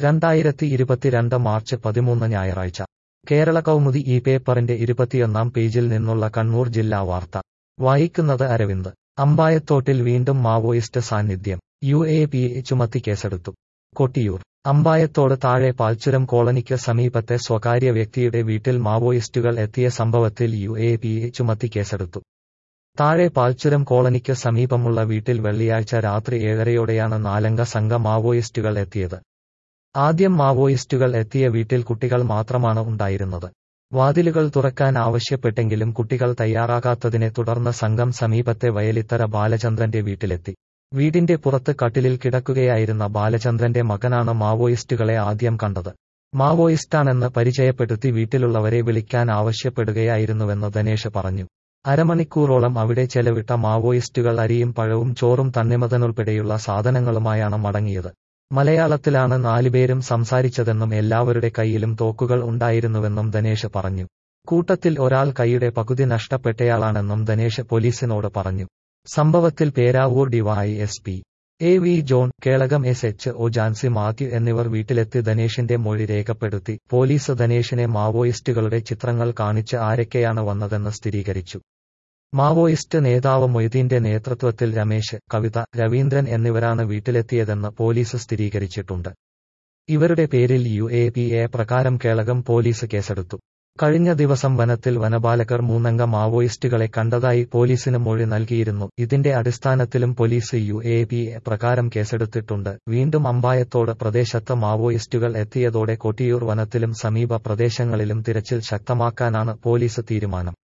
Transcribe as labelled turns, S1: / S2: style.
S1: രണ്ടായിരത്തി ഇരുപത്തിരണ്ട് മാർച്ച് പതിമൂന്ന് ഞായറാഴ്ച കേരള കൗമുദി ഈ പേപ്പറിന്റെ ഇരുപത്തിയൊന്നാം പേജിൽ നിന്നുള്ള കണ്ണൂർ ജില്ലാ വാർത്ത വായിക്കുന്നത് അരവിന്ദ് അമ്പായത്തോട്ടിൽ വീണ്ടും മാവോയിസ്റ്റ് സാന്നിധ്യം യു എ പി എ ചുമത്തി കേസെടുത്തു കൊട്ടിയൂർ അമ്പായത്തോട് താഴെ പാൽച്ചുരം കോളനിക്ക് സമീപത്തെ സ്വകാര്യ വ്യക്തിയുടെ വീട്ടിൽ മാവോയിസ്റ്റുകൾ എത്തിയ സംഭവത്തിൽ യു എ പി എ ചുമത്തി കേസെടുത്തു താഴെ പാൽച്ചുരം കോളനിക്ക് സമീപമുള്ള വീട്ടിൽ വെള്ളിയാഴ്ച രാത്രി ഏഴരയോടെയാണ് നാലംഗ സംഘ മാവോയിസ്റ്റുകൾ എത്തിയത് ആദ്യം മാവോയിസ്റ്റുകൾ എത്തിയ വീട്ടിൽ കുട്ടികൾ മാത്രമാണ് ഉണ്ടായിരുന്നത് വാതിലുകൾ തുറക്കാൻ ആവശ്യപ്പെട്ടെങ്കിലും കുട്ടികൾ തയ്യാറാകാത്തതിനെ തുടർന്ന് സംഘം സമീപത്തെ വയലിത്തറ ബാലചന്ദ്രന്റെ വീട്ടിലെത്തി വീടിന്റെ പുറത്ത് കട്ടിലിൽ കിടക്കുകയായിരുന്ന ബാലചന്ദ്രന്റെ മകനാണ് മാവോയിസ്റ്റുകളെ ആദ്യം കണ്ടത് മാവോയിസ്റ്റാണെന്ന് പരിചയപ്പെടുത്തി വീട്ടിലുള്ളവരെ വിളിക്കാൻ ആവശ്യപ്പെടുകയായിരുന്നുവെന്ന് ധനേഷ് പറഞ്ഞു അരമണിക്കൂറോളം അവിടെ ചെലവിട്ട മാവോയിസ്റ്റുകൾ അരിയും പഴവും ചോറും തണ്ണിമതനുൾപ്പെടെയുള്ള സാധനങ്ങളുമായാണ് മടങ്ങിയത് മലയാളത്തിലാണ് നാലുപേരും സംസാരിച്ചതെന്നും എല്ലാവരുടെ കയ്യിലും തോക്കുകൾ ഉണ്ടായിരുന്നുവെന്നും ധനേഷ് പറഞ്ഞു കൂട്ടത്തിൽ ഒരാൾ കൈയുടെ പകുതി നഷ്ടപ്പെട്ടയാളാണെന്നും ധനേഷ് പോലീസിനോട് പറഞ്ഞു സംഭവത്തിൽ Peravoor D Y S P A V John Kelakam S H O Jancy Mathew എന്നിവർ വീട്ടിലെത്തി ധനേഷിന്റെ മൊഴി രേഖപ്പെടുത്തി പോലീസ് ധനേഷിനെ മാവോയിസ്റ്റുകളുടെ ചിത്രങ്ങൾ കാണിച്ച് ആരൊക്കെയാണ് വന്നതെന്ന് സ്ഥിരീകരിച്ചു മാവോയിസ്റ്റ് നേതാവ് മൊയ്തീന്റെ നേതൃത്വത്തിൽ രമേശ് കവിത രവീന്ദ്രൻ എന്നിവരാണ് വീട്ടിലെത്തിയതെന്ന് പോലീസ് സ്ഥിരീകരിച്ചിട്ടുണ്ട് ഇവരുടെ പേരിൽ യു എ പി എ പ്രകാരം കേളകം പോലീസ് കേസെടുത്തു കഴിഞ്ഞ ദിവസം വനത്തിൽ വനപാലകർ മൂന്നംഗ മാവോയിസ്റ്റുകളെ കണ്ടതായി പോലീസിന് മൊഴി നൽകിയിരുന്നു ഇതിന്റെ അടിസ്ഥാനത്തിലും police U A P A പ്രകാരം കേസെടുത്തിട്ടുണ്ട് വീണ്ടും അമ്പായത്തോട് പ്രദേശത്ത് മാവോയിസ്റ്റുകൾ എത്തിയതോടെ കൊട്ടിയൂർ വനത്തിലും സമീപ പ്രദേശങ്ങളിലും തിരച്ചിൽ ശക്തമാക്കാനാണ് പോലീസ് തീരുമാനം